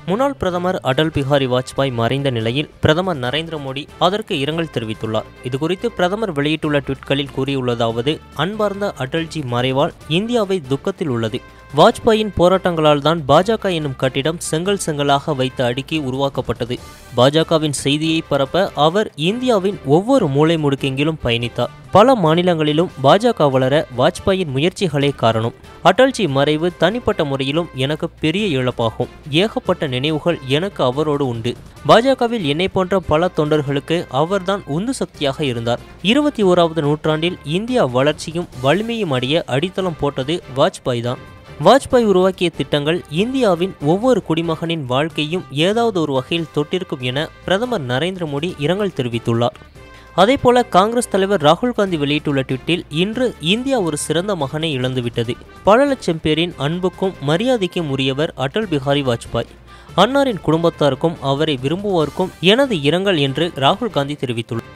முன்னாள் பிரதமர் அடல் பிஹாரி வாஜ்பாய் மறைந்த நிலையில் பிரதமர் நரேந்திர மோடி அதற்கு இரங்கல் தெரிவித்துள்ளார் இதுகுறித்து பிரதமர் வெளியிட்டுள்ள ட்வீட்களில் கூறியுள்ளதாவது அன்பார்ந்த அடல்ஜி மறைவால் இந்தியாவை துக்கத்தில் உள்ளது வாஜ்பாயின் போராட்டங்களால் தான் பாஜக என்னும் கட்டிடம் செங்கல் செங்கலாக வைத்து அடுக்கி உருவாக்கப்பட்டது பாஜகவின் செய்தியை பரப்ப அவர் இந்தியாவின் ஒவ்வொரு மூலை முடுக்கெங்கிலும் பயணித்தார் பல மாநிலங்களிலும் பாஜக வளர வாஜ்பாயின் முயற்சிகளே காரணம் அடல்ஜி மறைவு தனிப்பட்ட முறையிலும் எனக்கு பெரிய இழப்பாகும் ஏகப்பட்ட நினைவுகள் எனக்கு அவரோடு உண்டு பாஜகவில் என்னை போன்ற பல தொண்டர்களுக்கு அவர்தான் உந்து சக்தியாக இருந்தார் இருபத்தி ஓராவது நூற்றாண்டில் இந்தியா வளர்ச்சியும் வலிமையும் அடைய அடித்தளம் போட்டது வாஜ்பாய் தான் வாஜ்பாய் உருவாக்கிய திட்டங்கள் இந்தியாவின் ஒவ்வொரு குடிமகனின் வாழ்க்கையும் ஏதாவது ஒரு வகையில் தொட்டிருக்கும் என பிரதமர் நரேந்திர மோடி இரங்கல் தெரிவித்துள்ளார் அதேபோல காங்கிரஸ் தலைவர் ராகுல் காந்தி வெளியிட்டுள்ள ட்வீட்டில் இன்று இந்தியா ஒரு சிறந்த மகனை இழந்துவிட்டது பல லட்சம் பேரின் அன்புக்கும் மரியாதைக்கும் உரியவர் அடல் பிஹாரி வாஜ்பாய் அன்னாரின் குடும்பத்தாருக்கும் அவரை விரும்புவோருக்கும் எனது இரங்கல் என்று ராகுல் காந்தி தெரிவித்துள்ளார்